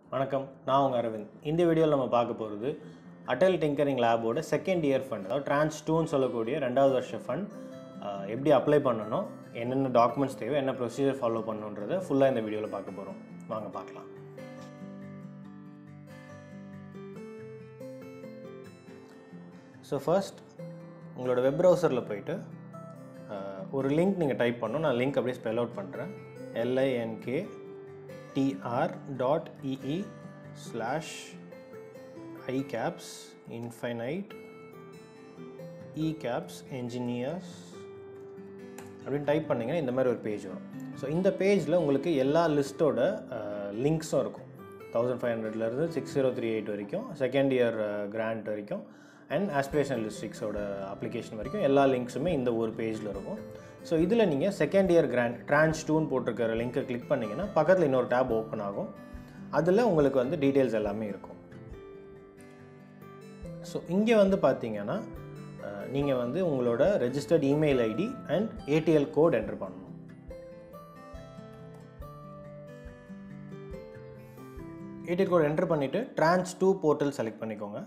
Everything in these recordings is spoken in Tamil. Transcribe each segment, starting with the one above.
வணக்கம் நான் உங்கள் அரவிந்த் இந்த வீடியோவில் நம்ம பார்க்க போகிறது அடல் டிங்கரிங் லேபோட செகண்ட் இயர் ஃபண்ட் அதாவது ட்ரான்ஸ் டூன்னு சொல்லக்கூடிய ரெண்டாவது வருஷ ஃபண்ட் எப்படி அப்ளை பண்ணணும் என்னென்ன டாக்குமெண்ட்ஸ் தேவை என்ன ப்ரொசீஜர் ஃபாலோ பண்ணணுன்றதை ஃபுல்லாக இந்த வீடியோவில் பார்க்க போகிறோம் வாங்க பார்க்கலாம் ஸோ ஃபர்ஸ்ட் உங்களோட வெப் ப்ரௌசரில் போயிட்டு அஹ், ஒரு லிங்க் நீங்கள் டைப் பண்ணணும் நான் லிங்க் அப்படியே ஸ்பெல் அவுட் பண்ணுறேன் L I N K T R dot E E slash I caps infinite E caps engineers அப்படின்னு டைப் பண்ணிங்கன்னா இந்த மாதிரி ஒரு பேஜ் வரும் ஸோ இந்த பேஜில் உங்களுக்கு எல்லா லிஸ்ட்டோட லிங்க்ஸும் இருக்கும் தௌசண்ட் ஃபைவ் ஹண்ட்ரட்லேருந்து சிக்ஸ் ஜீரோ த்ரீ எயிட் வரைக்கும் செகண்ட் இயர் கிராண்ட் வரைக்கும் அண்ட் ஆஸ்பிரேஷனல் டிஸ்ட்ரிக்ஸோட அப்ளிகேஷன் வரைக்கும் எல்லா லிங்க்ஸுமே இந்த ஒரு பேஜில் இருக்கும் ஸோ இதில் நீங்கள் செகண்ட் இயர் கிராண்ட் ட்ரான்ஸ் டூன்னு போட்டிருக்கிற லிங்க்கை கிளிக் பண்ணிங்கன்னா பக்கத்தில் இன்னொரு டேப் ஓப்பன் ஆகும் அதில் உங்களுக்கு வந்து டீட்டெயில்ஸ் எல்லாமே இருக்கும் ஸோ இங்கே வந்து பார்த்தீங்கன்னா நீங்கள் வந்து உங்களோட registered email ID and ATL code enter பண்ணணும் ஏடிஎல் கோட் என்டர் பண்ணிவிட்டு ட்ரான்ஸ் டூ போர்ட்டல் செலக்ட் பண்ணிக்கோங்க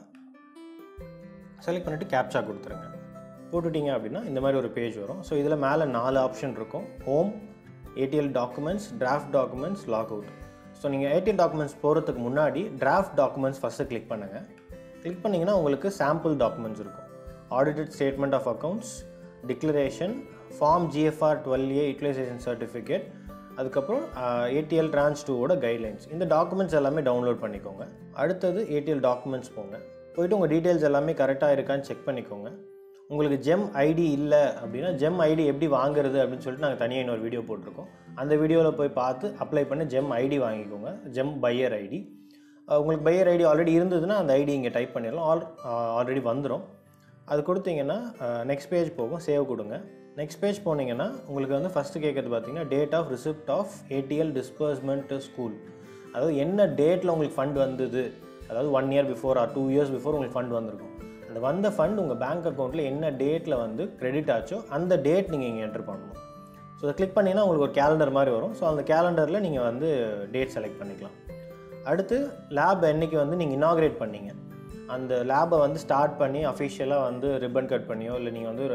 செலக்ட் பண்ணிவிட்டு கேப்சா கொடுத்துருங்க போட்டுட்டீங்க அப்படின்னா இந்த மாதிரி ஒரு பேஜ் வரும் ஸோ இதில் மேலே நாலு ஆப்ஷன் இருக்கும் home ATL documents draft documents log out so நீங்கள் ஏடிஎல் டாக்குமெண்ட்ஸ் போகிறதுக்கு முன்னாடி டிராஃப்ட் டாக்குமெண்ட்ஸ் ஃபஸ்ட்டு கிளிக் பண்ணுங்கள் கிளிக் பண்ணிங்கன்னா உங்களுக்கு சாம்பிள் டாக்குமெண்ட்ஸ் இருக்கும் audited statement of accounts declaration form GFR twelve A utilization certificate அதுக்கப்புறம் ஏடிஎல் ட்ரான்ஸ் டூவோட கைட்லைன்ஸ் இந்த டாக்குமெண்ட்ஸ் எல்லாமே டவுன்லோட் பண்ணிக்கோங்க அடுத்தது ஏடிஎல் டாக்குமெண்ட்ஸ் போங்க போயிட்டு உங்கள் டீட்டெயில்ஸ் எல்லாமே கரெக்டாக இருக்கான்னு செக் பண்ணிக்கோங்க உங்களுக்கு ஜெம் ஐடி இல்லை அப்படின்னா ஜெம் ஐடி எப்படி வாங்குறது அப்படின்னு சொல்லிட்டு நாங்கள் தனியாக இன்னொரு வீடியோ போட்டிருக்கோம் அந்த வீடியோவில் போய் பார்த்து அப்ளை பண்ணி ஜெம் ஐடி வாங்கிக்கோங்க ஜெம் பையர் ஐடி உங்களுக்கு பையர் ஐடி ஆல்ரெடி இருந்ததுன்னா அந்த ஐடி இங்கே டைப் பண்ணிடலாம் ஆல் ஆல்ரெடி வந்துடும் அது கொடுத்தீங்கன்னா நெக்ஸ்ட் பேஜ் போகும் சேவ் கொடுங்க நெக்ஸ்ட் பேஜ் போனீங்கன்னா உங்களுக்கு வந்து ஃபஸ்ட்டு கேட்குறது பார்த்தீங்கன்னா date of receipt of ATL disbursement school அதாவது என்ன டேட்டில் உங்களுக்கு ஃபண்ட் வந்தது அதாவது one year before or two years before உங்களுக்கு ஃபண்ட் வந்திருக்கும் அந்த வந்த ஃபண்ட் உங்கள் பேங்க் அக்கௌண்ட்டில் என்ன டேட்டில் வந்து கிரெடிட் ஆச்சோ அந்த டேட் நீங்கள் இங்கே என்டர் பண்ணணும் ஸோ அதை கிளிக் பண்ணிங்கன்னா உங்களுக்கு ஒரு கேலண்டர் மாதிரி வரும் ஸோ அந்த கேலண்டரில் நீங்கள் வந்து டேட் செலக்ட் பண்ணிக்கலாம் அடுத்து லேப் என்னைக்கு வந்து நீங்கள் இனாக்ரேட் பண்ணீங்க அந்த லேபை வந்து ஸ்டார்ட் பண்ணி அஃபிஷியலாக வந்து ரிப்பன் கட் பண்ணியோ இல்லை நீங்கள் வந்து ஒரு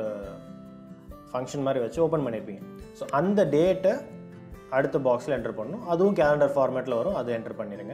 ஃபங்க்ஷன் மாதிரி வச்சு ஓப்பன் பண்ணியிருப்பீங்க ஸோ அந்த டேட்டை அடுத்த பாக்ஸில் என்டர் பண்ணணும் அதுவும் கேலண்டர் ஃபார்மேட்டில் வரும் அதை என்டர் பண்ணிடுங்க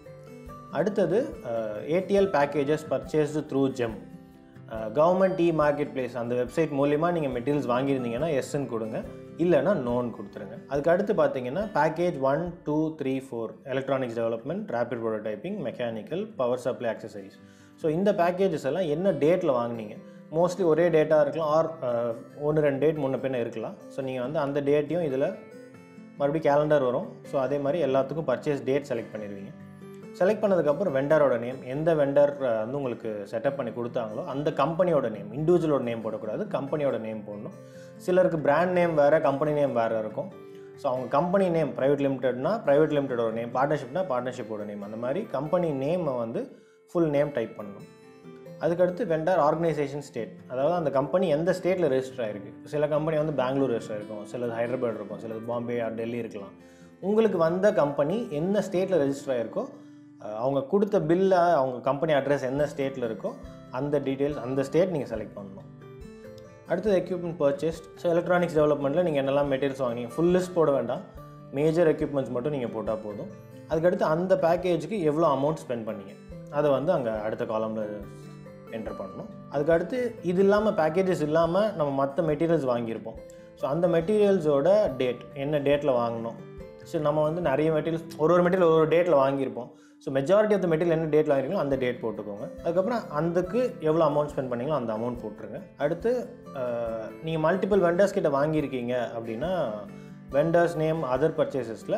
அடுத்தது ATL packages purchased through GeM government e marketplace அந்த வெப்சைட் மூலிமா நீங்கள் மெட்டீரியல்ஸ் வாங்கியிருந்தீங்கன்னா எஸ்ன்னு கொடுங்க இல்லைன்னா நோன் கொடுத்துருங்க அதுக்கு அடுத்து பார்த்தீங்கன்னா package one two three four electronics development rapid prototyping mechanical power supply accessories so இந்த பேக்கேஜஸ் எல்லாம் என்ன டேட்டில் வாங்குனீங்க மோஸ்ட்லி ஒரே டேட்டாக இருக்கலாம் ஆர் ஒன்று ரெண்டு டேட் முன்ன பின்ன இருக்கலாம் ஸோ நீங்கள் வந்து அந்த டேட்டையும் இதில் மறுபடியும் கேலண்டர் வரும் ஸோ அதே மாதிரி எல்லாத்துக்கும் பர்ச்சேஸ் டேட் செலக்ட் பண்ணிடுவீங்க செலக்ட் பண்ணதுக்கப்புறம் வெண்டரோட நேம் எந்த வெண்டர் வந்து உங்களுக்கு செட்டப் பண்ணி கொடுத்தாங்களோ அந்த கம்பெனியோட நேம் இண்டிவிஜுவலோட நேம் போடக்கூடாது கம்பெனியோட நேம் போடணும் சிலருக்கு பிராண்ட் நேம் வேறு கம்பெனி நேம் வேறு இருக்கும் ஸோ அவங்க கம்பெனி நேம் ப்ரைவேட் லிமிடெட்னா ப்ரைவேட் லிமிடெடோட நேம் பார்ட்னர்ஷிப்னா பார்ட்னர்ஷிப்போட நேம் அந்த மாதிரி கம்பெனி நேமை வந்து ஃபுல் நேம் டைப் பண்ணணும் அதுக்கடுத்து வெண்டர் ஆர்கனைசேஷன் ஸ்டேட் அதாவது அந்த கம்பெனி எந்த ஸ்டேட்டில் ரெஜிஸ்டர் ஆயிருக்கு சில கம்பெனி வந்து பெங்களூர் ரெஜிஸ்டர் இருக்கும் சிலது ஹைதராபாத் இருக்கும் சிலது பாம்பே ஆர் டெல்லி இருக்கலாம் உங்களுக்கு வந்த கம்பெனி என்ன ஸ்டேட்டில் ரெஜிஸ்டர் ஆயிருக்கோ அஹ் அவங்க கொடுத்த பில்லை அவங்க கம்பெனி அட்ரஸ் என்ன ஸ்டேட்டில் இருக்கோ அந்த டீட்டெயில்ஸ் அந்த ஸ்டேட் நீங்கள் செலக்ட் பண்ணணும் அடுத்தது எக்யூப்மெண்ட் பர்ச்சேஸ் ஸோ எலக்ட்ரானிக்ஸ் டெவலப்மெண்ட்டில் நீங்கள் என்னெல்லாம் மெட்டீரியல்ஸ் வாங்கினீங்க ஃபுல் லிஸ்ட் போட வேண்டாம் மேஜர் எக்யூப்மெண்ட்ஸ் மட்டும் நீங்கள் போட்டால் போதும் அதுக்கடுத்து அந்த பேக்கேஜுக்கு எவ்வளோ அமௌண்ட் ஸ்பெண்ட் பண்ணீங்க அதை வந்து அங்கே அடுத்த காலமில் என்டர் பண்ணணும் அதுக்கடுத்து இது இல்லாமல் பேக்கேஜஸ் இல்லாமல் நம்ம மற்ற மெட்டீரியல்ஸ் வாங்கியிருப்போம் ஸோ அந்த மெட்டீரியல்ஸோட டேட் என்ன டேட்டில் வாங்கினோம் ஸோ நம்ம வந்து நிறைய மெட்டீரியல்ஸ் ஒரு ஒரு மெட்டீரியல் ஒரு ஒரு டேட்டில் வாங்கியிருப்போம் so majority of the material என்ன டேட்டில் வாங்கிருக்கீங்களோ அந்த டேட் போட்டுக்கோங்க அதுக்கப்புறம் அதுக்கு எவ்வளோ அமௌண்ட் ஸ்பெண்ட் பண்ணீங்களோ அந்த அமௌண்ட் போட்டுருங்க அடுத்து நீங்கள் மல்டிபிள் வெண்டர்ஸ் கிட்ட வாங்கியிருக்கீங்க அப்படின்னா வெண்டர்ஸ் நேம் அதர் பர்ச்சேசஸில்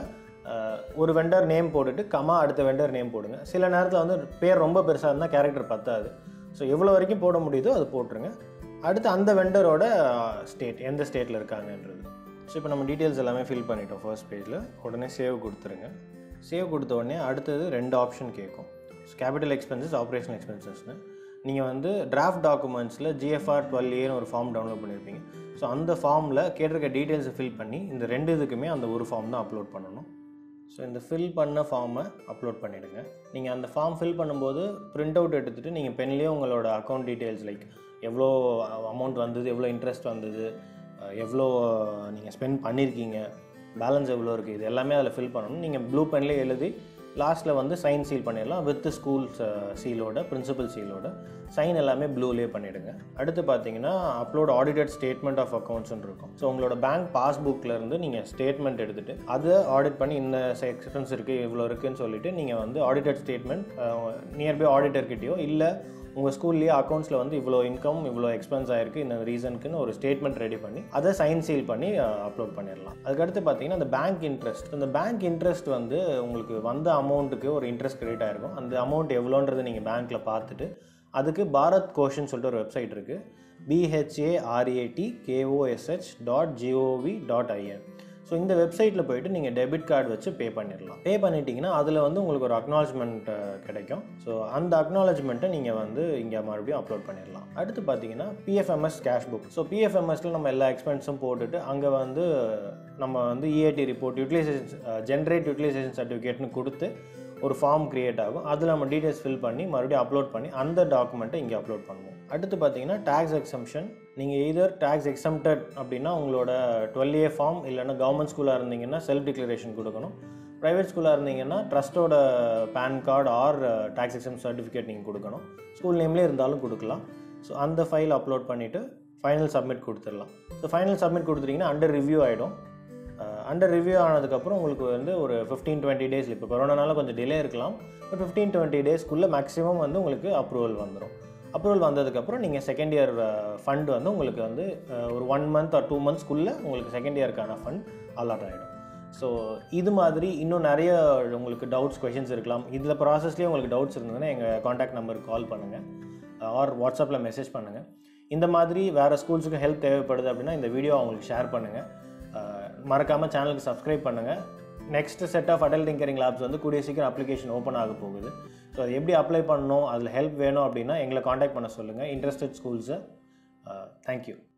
ஒரு வெண்டர் நேம் போட்டுட்டு கமா அடுத்த வெண்டர் நேம் போடுங்க சில நேரத்தில் வந்து பேர் ரொம்ப பெருசாக இருந்தால் கேரக்டர் பத்தாது ஸோ எவ்வளோ வரைக்கும் போட முடியுதோ அது போட்டுருங்க அடுத்து அந்த வெண்டரோட ஸ்டேட் எந்த ஸ்டேட்டில் இருக்காங்கன்றது ஸோ இப்போ நம்ம டீட்டெயில்ஸ் எல்லாமே ஃபில் பண்ணிட்டோம் ஃபர்ஸ்ட் பேஜில் உடனே சேவ் கொடுத்துருங்க சேவ் கொடுத்த உடனே அடுத்தது ரெண்டு ஆப்ஷன் கேட்கும் கேபிட்டல் எக்ஸ்பென்சஸ் ஆப்ரேஷனல் எக்ஸ்பென்சஸ்னு நீங்கள் வந்து டிராஃப்ட் டாக்குமெண்ட்ஸில் ஜிஎஃப்ஆர் டுவெல் ஏன்னு ஒரு ஃபார்ம் டவுன்லோட் பண்ணியிருப்பீங்க ஸோ அந்த ஃபார்மில் கேட்டிருக்க டீட்டெயில்ஸை ஃபில் பண்ணி இந்த ரெண்டு இதுக்குமே அந்த ஒரு ஃபார்ம் தான் அப்லோட் பண்ணணும் ஸோ இந்த ஃபில் பண்ண ஃபார்மை அப்லோட் பண்ணிவிடுங்க நீங்கள் அந்த ஃபார்ம் ஃபில் பண்ணும்போது பிரிண்ட் அவுட் எடுத்துகிட்டு நீங்கள் பென்லேயே உங்களோட அக்கௌண்ட் டீட்டெயில்ஸ் லைக் எவ்வளோ அமௌண்ட் வந்தது எவ்வளோ இன்ட்ரெஸ்ட் வந்தது அஹ் எவ்வளோ நீங்கள் ஸ்பெண்ட் பண்ணியிருக்கீங்க பேலன்ஸ் எவ்வளோ இருக்குது இது எல்லாமே அதில் ஃபில் பண்ணணும் நீங்கள் ப்ளூ பென்லேயே எழுதி லாஸ்ட்டில் வந்து சைன் சீல் பண்ணிடலாம் வித் ஸ்கூல் சீலோட பிரின்சிபல் சீலோட சைன் எல்லாமே ப்ளூலேயே பண்ணிவிடுங்க அடுத்து பார்த்தீங்கன்னா அப்லோட் ஆடிட்டட் ஸ்டேட்மெண்ட் ஆஃப் அக்கௌண்ட்ஸ்னு இருக்கும் ஸோ உங்களோட பேங்க் பாஸ்புக்லேருந்து நீங்கள் ஸ்டேட்மெண்ட் எடுத்துகிட்டு அதை ஆடிட் பண்ணி இந்த எக்ஸ்பென்ஸ் இருக்குது இவ்வளோ இருக்குன்னு சொல்லிட்டு நீங்கள் வந்து ஆடிட்டட் ஸ்டேட்மெண்ட் நியர்பை ஆடிட்டர்கிட்டயோ இல்லை உங்கள் ஸ்கூல்லேயே அக்கௌண்ட்ஸில் வந்து இவ்வளோ இன்கம் இவ்வளோ எக்ஸ்பென்ஸ் ஆயிருக்கு இந்த ரீசனுக்குன்னு ஒரு ஸ்டேட்மெண்ட் ரெடி பண்ணி அதை சைன் சீல் பண்ணி அப்லோட் பண்ணிடலாம் அதுக்கடுத்து பார்த்தீங்கன்னா அந்த பேங்க் இன்ட்ரெஸ்ட் இந்த பேங்க் இன்ட்ரெஸ்ட் வந்து உங்களுக்கு வந்த அமௌண்ட்டுக்கு ஒரு இன்ட்ரெஸ்ட் கிரெடிட் ஆயிருக்கும் அந்த அமௌண்ட் எவ்வளோன்றது நீங்கள் பேங்க்கில் பார்த்துட்டு அதுக்கு பாரத் கோஷன் சொல்லிட்டு ஒரு வெப்சைட் இருக்குது B H A R A T K O S H dot G O V dot I N so இந்த வெப்சைட்டில் போயிட்டு நீங்கள் டெபிட் கார்டு வச்சு பே பண்ணிடலாம் பே பண்ணிட்டீங்கன்னா அதில் வந்து உங்களுக்கு ஒரு அக்னாலஜ்மெண்ட் கிடைக்கும் ஸோ அந்த அக்னாலஜ்மெண்ட்டை நீங்கள் வந்து இங்கே மறுபடியும் அப்லோட் பண்ணிடலாம் அடுத்து பார்த்தீங்கன்னா பிஎஃப்எம்எஸ் கேஷ் புக் ஸோ பிஎஃப்எம்எஸ்ல நம்ம எல்லா எக்ஸ்பென்ஸும் போட்டுட்டு அங்கே வந்து நம்ம வந்து EAT report utilization generate utilization சர்டிஃபிகேட்னு கொடுத்து ஒரு ஃபார்ம் க்ரியேட் ஆகும் அதில் நம்ம டீட்டெயில்ஸ் ஃபில் பண்ணி மறுபடியும் அப்லோட் பண்ணி அந்த டாக்குமெண்ட்டை இங்கே அப்லோட் பண்ணுவோம் அடுத்து பார்த்தீங்கன்னா டேக்ஸ் எக்ஸம்ஷன் நீங்கள் எய்தர் டேக்ஸ் எக்ஸம்டட் அப்படின்னா உங்களோட டுவெல் ஏ ஃபார்ம் இல்லைன்னா கவர்மெண்ட் ஸ்கூலாக இருந்தீங்கன்னா செல்ஃப் டிக்ளரேஷன் கொடுக்கணும் ப்ரைவேட் ஸ்கூலாக இருந்தீங்கன்னா ட்ரஸ்ட்டோட PAN card or tax exam certificate நீங்கள் கொடுக்கணும் ஸ்கூல் நேம்லேயே இருந்தாலும் கொடுக்கலாம் ஸோ அந்த ஃபைல் அப்லோட் பண்ணிவிட்டு ஃபைனல் சப்மிட் கொடுத்துடலாம் ஸோ ஃபைனல் சப்மிட் கொடுத்துட்டிங்கன்னா அண்டர் ரிவ்யூ ஆகிடும் அண்டர் ரிவ்யூ ஆனதுக்கப்புறம் உங்களுக்கு வந்து ஒரு ஃபிஃப்டீன் டுவெண்ட்டி டேஸ் இப்போ கொரோனானால கொஞ்சம் டிலே இருக்கலாம் பட் ஃபிஃப்டீன் டுவெண்ட்டி டேஸ்க்குள்ளே மேக்ஸிமம் வந்து உங்களுக்கு அப்ரூவல் வந்துடும் அப்ரூவல் வந்ததுக்கப்புறம் நீங்கள் செகண்ட் இயர் ஃபண்ட் வந்து உங்களுக்கு வந்து அஹ், ஒரு ஒன் மந்த் ஆர் டூ மந்த்ஸ்க்குள்ளே உங்களுக்கு செகண்ட் இயருக்கான ஃபண்ட் அலாட் ஆகிடும் ஸோ இது மாதிரி இன்னும் நிறைய உங்களுக்கு டவுட்ஸ் கொஷின்ஸ் இருக்கலாம் இதில் ப்ராசஸ்லேயே உங்களுக்கு டவுட்ஸ் இருந்ததுன்னா எங்கள் காண்டாக்ட் நம்பருக்கு கால் பண்ணுங்கள் ஆர் வாட்ஸ்அப்பில் மெசேஜ் பண்ணுங்கள் இந்த மாதிரி வேறு ஸ்கூல்ஸுக்கு ஹெல்ப் தேவைப்படுது அப்படின்னா இந்த வீடியோ அவங்களுக்கு ஷேர் பண்ணுங்கள் மறக்காமல் சேனலுக்கு சப்ஸ்கிரைப் பண்ணுங்கள் next set of Atal tinkering labs வந்து கூடிய சீக்கிரம் அப்ளிகேஷன் ஓப்பன் ஆக போகுது ஸோ அது எப்படி அப்ளை பண்ணணும் அதில் ஹெல்ப் வேணும் அப்படின்னா எங்களை காண்டாக்ட் பண்ண சொல்லுங்கள் இன்ட்ரெஸ்டட் ஸ்கூல்ஸை தேங்க்யூ